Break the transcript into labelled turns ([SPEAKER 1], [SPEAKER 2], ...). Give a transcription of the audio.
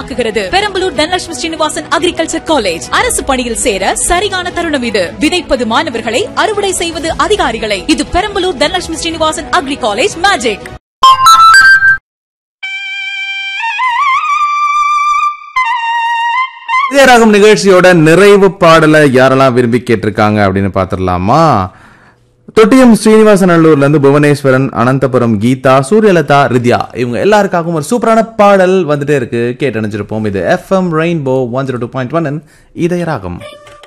[SPEAKER 1] உருவாக்குகிறது Perambalur Dhanalakshmi Srinivasan agriculture college அரசு பணியில் சேர சரியான தருணம் இது விதைப்பது மாணவர்களை அறுவடை செய்வது அதிகாரிகளை இது Perambalur Dhanalakshmi Srinivasan agri college magic
[SPEAKER 2] இதயராகம் நிகழ்ச்சியோட நிறைவு பாடலை யாரெல்லாம் விரும்பி கேட்டிருக்காங்க அப்படின்னு பார்த்துடலாமா தொட்டியம் ஸ்ரீனிவாசநல்லூர்ல இருந்து புவனேஸ்வரன் அனந்தபுரம் கீதா சூரியலதா ரித்யா இவங்க எல்லாருக்காகவும் ஒரு சூப்பரான பாடல் வந்துட்டே இருக்கு கேட்டு அணிஞ்சிருப்போம் இது FM Rainbow one zero two point one இதயராகம்